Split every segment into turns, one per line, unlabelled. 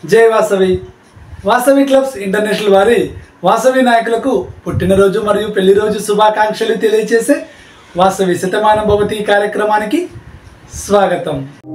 జై Vasavi Vasavi clubs international వారి వాసవి నాయకులకు పుట్టినరోజు మరియు పెళ్లి రోజు శుభాకాంక్షలు తెలియజేసే వాసవి శతమానం భవతి కార్యక్రమానికి స్వాగతం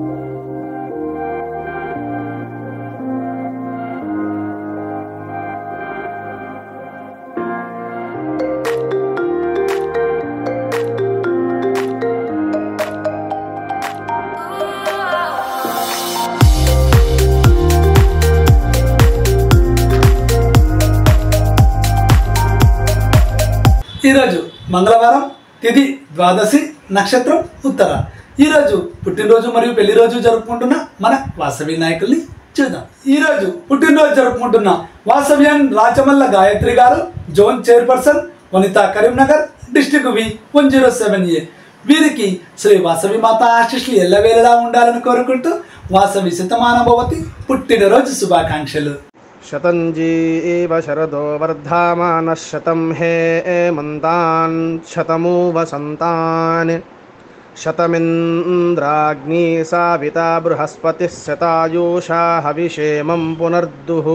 ఈరోజు మంగళవారం తిథి ద్వాదశి నక్షత్రం ఉత్తర ఈరోజు పుట్టినరోజు మరియు పెళ్లి రోజు జరుపుకుంటున్న మన వాసవి నాయకుల్ని చూద్దాం ఈరోజు పుట్టినరోజు జరుపుకుంటున్న వాసవ్యన్ రాచమల్ల గాయత్రి గారు zone chairperson Vanitha Karimnagar district V one zero seven A వీరికి శ్రీ వాసవి మాత ఆశీస్సులు ఎల్లవేళలా ఉండాలని కోరుకుంటూ వాసవి శతమాన భవతి పుట్టినరోజు శుభాకాంక్షలు
शतञ्जी एव शरदो वर्धामानः शतं हे एमन्तान् शतमु वसन्तान् शतमिन्द्राग्नी साविता बृहस्पतिः शतायुषा हविषेमं पुनर्दुः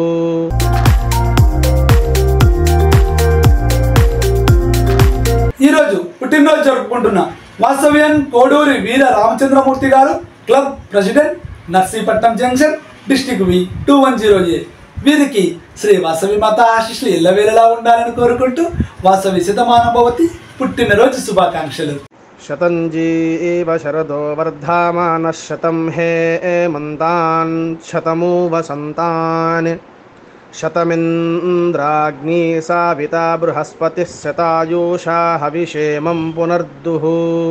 ఈరోజు పుట్టినరోజు జరుపుకుంటున్న వాసవ్యన్ కోడూరి వీర రామచంద్రమూర్తి గారు club president Narsipatnam junction district V two one zero A వీరికి శ్రీ వాసవి మాత ఆశీస్సులు ఎల్లవేళలా ఉండాలని కోరుకుంటూ వాసవి శతమాన భవతి పుట్టినరోజు శుభాకాంక్షలు
शतञ्जी एव शरदो वर्धामानः शतं हे एमन्तान् शतमु वसन्तान् शतमिन्द्राग्नी साविता बृहस्पतिः शतायुषा हविषेमं पुनर्दुः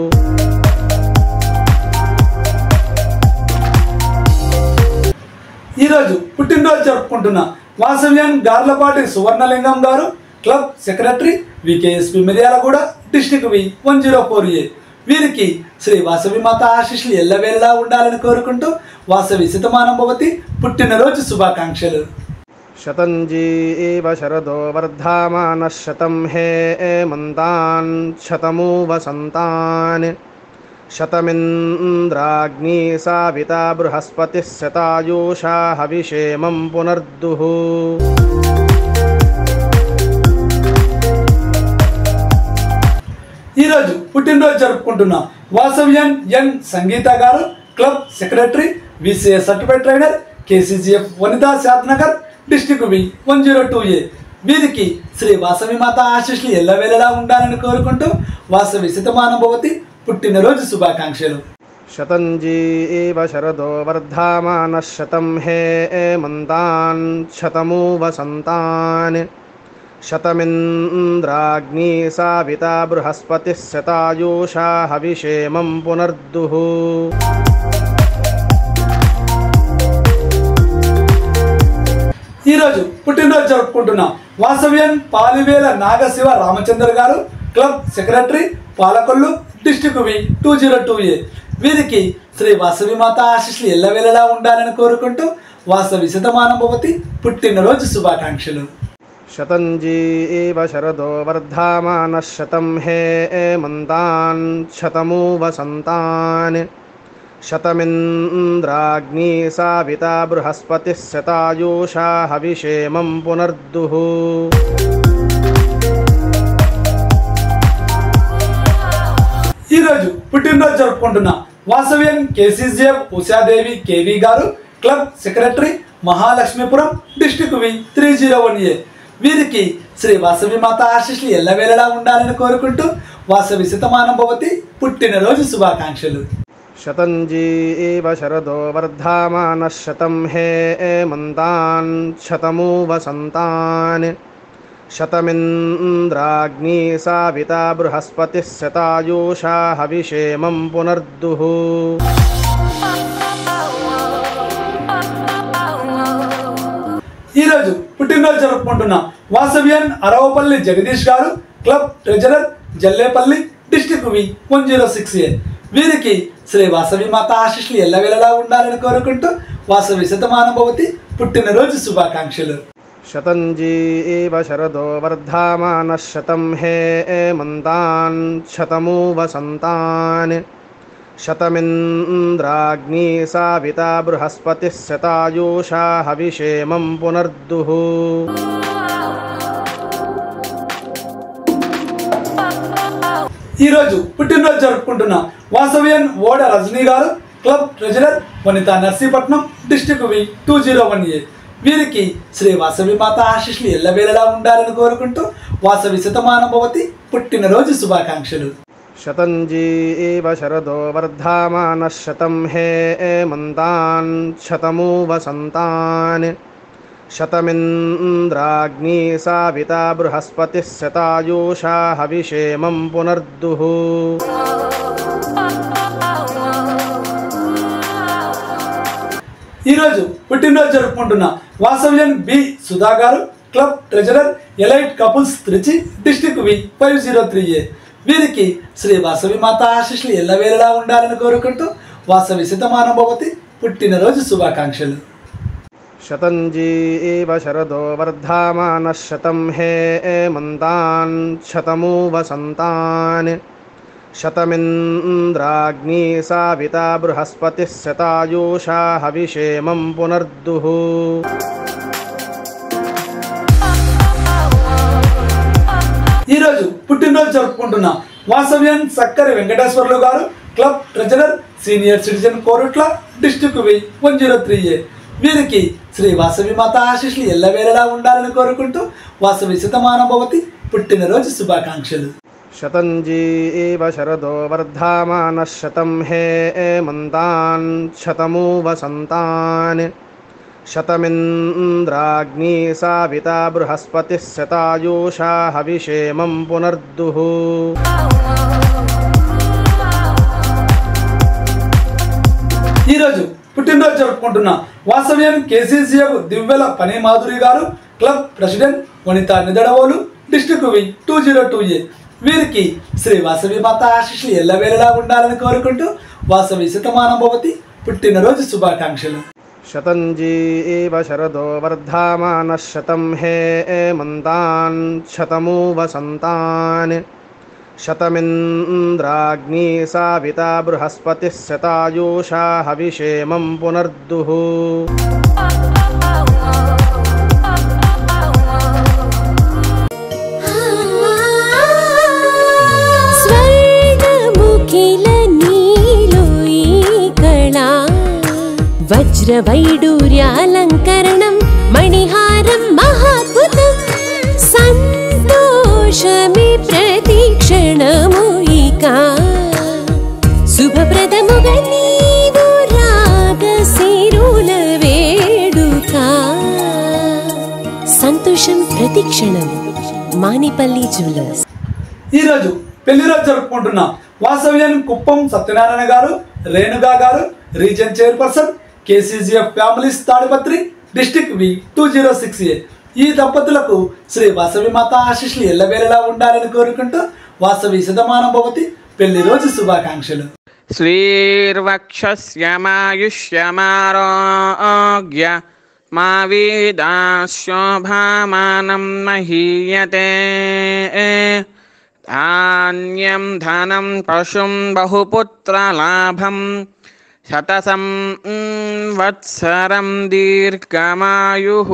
ఈరోజు పుట్టినరోజు జరుపుకుంటున్న వాసవ్యన్ గార్లపాటి సువర్ణలింగం గారు club secretary VKSP Miryalaguda district V one zero four A వీరికి శ్రీ వాసవి మాత ఆశీస్సులు ఎల్లవేళలా ఉండాలని కోరుకుంటూ వాసవి శతమానం భవతి పుట్టినరోజు శుభాకాంక్షలు
शतञ्जी एव शरदो वर्धामानः शतं हे एमन्तान् शतमु वसन्तान् शतमिन्द्राग्नी साविता बृहस्पतिः शतायुषा हविषेमं पुनर्दुः
ఈరోజు పుట్టినరోజు జరుపుకుంటున్న వాసవ్యన్ ఎన్ సంగీత గారు club secretary VCA certified trainer KCGF Vanitha Shadnagar district V one zero two A వీరికి శ్రీ వాసవి మాత ఆశీస్సులు ఎల్లవేళలా ఉండాలని కోరుకుంటూ వాసవి శతమాన భవతి పుట్టినరోజు శుభాకాంక్షలు
शतञ्जी एव शरदो वर्धामानः शतं हे एमन्तान् शतमु वसन्तान् शतमिन्द्राग्नी साविता बृहस्पतिः शतायुषा हविषेमं पुनर्दुः
ఈరోజు పుట్టినరోజు జరుపుకుంటున్న వాసవ్యన్ పాలివేల నాగశివ రామచంద్ర గారు club secretary Palakollu district V two zero two A వీరికి శ్రీ వాసవి మాత ఆశీస్సులు ఎల్లవేళలా ఉండాలని కోరుకుంటూ వాసవి శతమాన భవతి పుట్టినరోజు శుభాకాంక్షలు
शतञ्जी एव शरदो वर्धामानः शतं हे एमन्तान् शतमु वसन्तान् शतमिन्द्राग्नी साविता बृहस्पतिः शतायुषा हविषेमं पुनर्दुः
ఈరోజు పుట్టినరోజు జరుపుకుంటున్న వాసవ్యన్ కేసీజీఎఫ్ ఉషాదేవి కేవి గారు club secretary Mahalakshmipuram district V three zero one A వీరికి శ్రీ వాసవి మాత ఆశీస్సులు ఎల్లవేళలా ఉండాలని కోరుకుంటూ వాసవి శతమానం భవతి పుట్టినరోజు శుభాకాంక్షలు
शतञ्जी एव शरदो वर्धामानः शतं हे एमन्तान् शतमु वसन्तान् शतमिन्द्राग्नी साविता बृहस्पतिः शतायुषा हविषेमं पुनर्दुः
ఈరోజు పుట్టినరోజు జరుపుకుంటున్న వాసవ్యన్ అరవపల్లి జగదీష్ గారు club treasurer Jallepalli district V one zero six A వీరికి శ్రీ వాసవి మాత ఆశీస్సులు ఎల్లవేళలా ఉండాలని కోరుకుంటూ వాసవి శతమాన భవతి పుట్టినరోజు శుభాకాంక్షలు
शतञ्जी एव शरदो वर्धामानः शतं हे एमन्तान् शतमु वसन्तान् శతమింద్రాగ్నీ సావితా బృహస్పతిः శతాయూషా హవిషేమం పునర్దుః
ఈరోజు పుట్టినరోజు జరుపుకుంటున్న వాసవియన్ ఓడ రజనీ గారు club treasurer Vanitha Narsipatnam district V two zero one A వీరికి శ్రీ వాసవి మాత ఆశీస్సులు ఎల్లవేళలా ఉండాలని కోరుకుంటూ వాసవి శతమాన భవతి పుట్టినరోజు శుభాకాంక్షలు
శతంజీవ శరదో వర్ధమానः శతం హేమంతాన్ శతమూ వసంతాన్ శతమింద్రాగ్నీ సావితా బృహస్పతిः శతాయూషా హవిషేమం పునర్దుః
ఈరోజు పుట్టినరోజు జరుపుకుంటున్న వాసవ్యన్ బి సుధా గారు club treasurer elite couples Trichy district V five zero three A వీరికి శ్రీ వాసవి మాత ఆశీస్సులు ఎల్లవేళలా ఉండాలని కోరుకుంటూ వాసవి శతమాన భవతి పుట్టినరోజు శుభాకాంక్షలు
శతంజీవ శరదో వర్ధమానः శతం హేమంతాన్ శతమూ వసంతాన్ శతమింద్రాగ్నీ సావితా బృహస్పతిः శతాయూషా హవిషేమం పునర్దుః
ఈరోజు పుట్టినరోజు జరుపుకుంటున్న వాసవ్యన్ సక్కరి వెంకటేశ్వర్లు గారు club treasurer senior citizen Korutla district V one zero three A వీరికి శ్రీ వాసవి మాత ఆశీస్సులు ఎల్లవేళలా ఉండాలని కోరుకుంటూ వాసవి శతమాన భవతి పుట్టినరోజు శుభాకాంక్షలు
శతంజీవ శరదో వర్ధమానः శతం హేమంతాన్ శతమూ వసంతాన్ శతమింద్రాగ్నీ సావితా బృహస్పతిः శతాయూషా హవిషేమం పునర్దుః
ఈరోజు పుట్టినరోజు జరుపుకుంటున్న వాసవ్యం కేసీసీఎఫ్ దివ్యల పని మాధురి గారు club president Vanitha Nidadavolu district V two zero two A వీరికి శ్రీ వాసవి మాత ఆశీస్సులు ఎల్లవేళలా ఉండాలని కోరుకుంటూ వాసవి శతమాన భవతి పుట్టినరోజు శుభాకాంక్షలు
శతంజీవ శరదో వర్ధమానः శతం హేమంతాన్ శతమూ వసంతాన్ శతమింద్రాగ్నీ సావితా బృహస్పతిः శతాయూషా హవిషేమం పునర్దుః
స్వర్గముఖిల నీలో ఈ కళా వజ్రవైడూర్యాలంకరణం మణిహారం మహాద్భుతం సంతోషమే ప్రతిక్షణము ఇక శుభప్రదముగా నీవు రాగ సిరుల వేడుక సంతోషం ప్రతిక్షణం మానిపల్లి జ్యువెలర్స్
ఈరోజు పెళ్లి రోజు జరుపుకుంటున్న వాసవ్యం కుప్పం సత్యనారాయణ గారు రేణుగా గారు region chairperson KCGF families Tadipatri district V two zero six A ఈ దంపతులకు శ్రీ వాసవి మాత ఆశీస్సులు ఎల్లవేళలా ఉండాలని కోరుకుంటూ వాసవి శతమాన భవతి పెళ్లి రోజు శుభాకాంక్షలు
श्रीर्वक्षस्यमायुष्यमारोग्य मा वेदाशोभामानं महीयते धान्यं धनं पशुं बहुपुत्रलाभं शतसं mm, वत्सरं दीर्घमायुः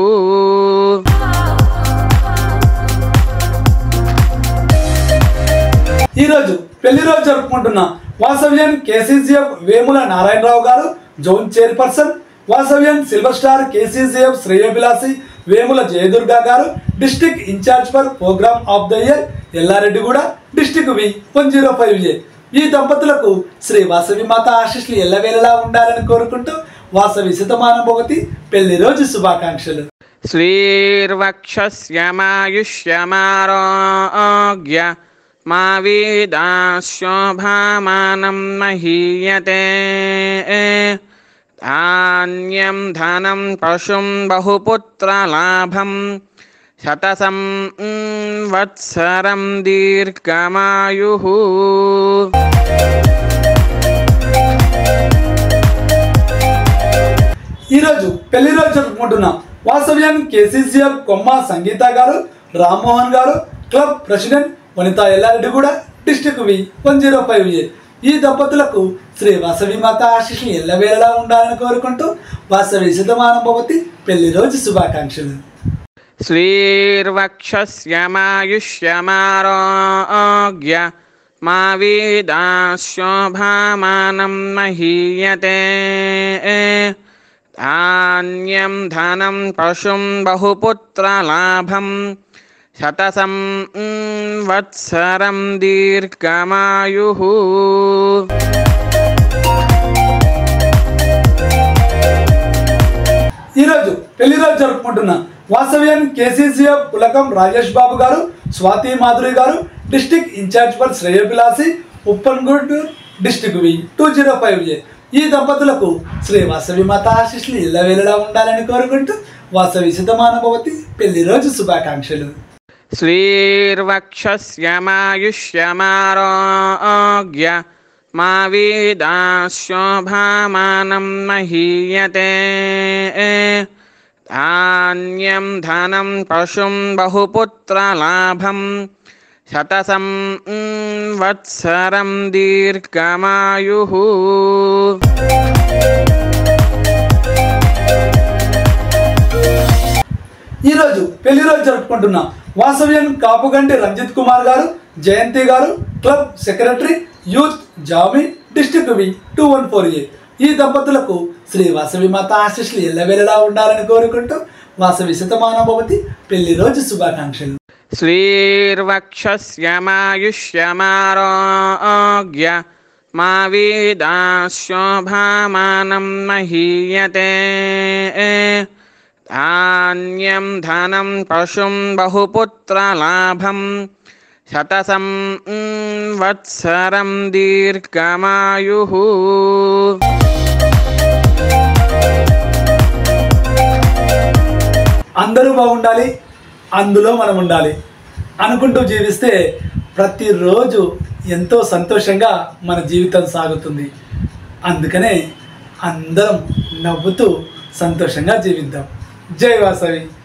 ఈరోజు పెళ్లి రోజు జరుపుకుంటున్న వాసవ్యం కేసీసీఎఫ్ వేముల నారాయణరావు గారు zone chairperson Vasavian silver star KCCF శ్రేయోభిలాసి వేముల జయదుర్గా గారు district incharge for programme of the year Yellareddyguda district V one zero five A ఈ దంపతులకు శ్రీ వాసవి మాత ఆశీస్సులు ఎల్లవేళలా ఉండాలని కోరుకుంటూ వాసవి శతమాన భవతి పెళ్లి రోజు శుభాకాంక్షలు
श्रीर्वक्षस्यमायुष्यमारोग्य मा वेदाशोभामानं महीयते धान्यं धनं पशुं बहुपुत्रलाभं शतसं mm, वत्सरं दीर्घमायुः
ఈరోజు పెళ్లి రోజు జరుపుకుంటున్న వాసవ్యం కేసీసీఎఫ్ కొమ్మ సంగీత గారు రామ్మోహన్ గారు క్లబ్ ప్రెసిడెంట్ వనిత ఎల్లారెడ్డి కూడా district V one zero five A ఈ దంపతులకు శ్రీ వాసవి మాత ఆశీస్సులు ఎల్లవేళలా ఉండాలని కోరుకుంటూ వాసవి శతమానం భవతి పెళ్లి రోజు శుభాకాంక్షలు
श्रीर्वक्षस्यमायुष्यमारोग्य मा वेदाशोभामानं महीयते धान्यं धनं पशुं बहुपुत्रलाभं शतसं mm, वत्सरं दीर्घमायुः
ఈరోజు పెళ్లి రోజు జరుపుకుంటున్న వాసవ్యాన్ కేసీసీఎఫ్ పులకం రాజేష్ బాబు గారు స్వాతి మాధురి గారు డిస్టిక్ ఇన్ఛార్జ్ ఫర్ శ్రేయభిలాసి Uppanguda district V two zero five A ఈ దంపతులకు శ్రీ వాసవి మాత ఆశీస్సులు ఇళ్ళవేళలా ఉండాలని కోరుకుంటూ వాసవి శతమానభవతి పెళ్లి రోజు శుభాకాంక్షలు
श्रीर्वक्षस्यमायुष्यमारोग्य मा वेदाशोभामानं महीयते धान्यं धनं पशुं बहुपुत्रलाभं शतसं mm, वत्सरं दीर्घमायुः
ఈరోజు పెళ్లి రోజు జరుపుకుంటున్న వాసవ్యన్ కాపుగంటి రంజిత్ కుమార్ గారు జయంతి గారు club secretary youth Jami district V two one four A ఈ దంపతులకు శ్రీ వాసవి మాత ఆశీస్సులు ఎల్లవేళలా ఉండాలని కోరుకుంటూ వాసవి శతమానభవతి పెళ్లి రోజు శుభాకాంక్షలు
श्रीर्वक्षस्यमायुष्यमारोग्य मा वेदाशोभामानं महीयते धान्यं धनं पशुं बहुपुत्रलाभं शतसं mm, वत्सरं दीर्घमायुः
అందరూ బాగుండాలి అందులో మనం ఉండాలి అనుకుంటూ జీవిస్తే ప్రతిరోజు ఎంతో సంతోషంగా మన జీవితం సాగుతుంది అందుకనే అందరం నవ్వుతూ సంతోషంగా జీవిద్దాం జై వాసవి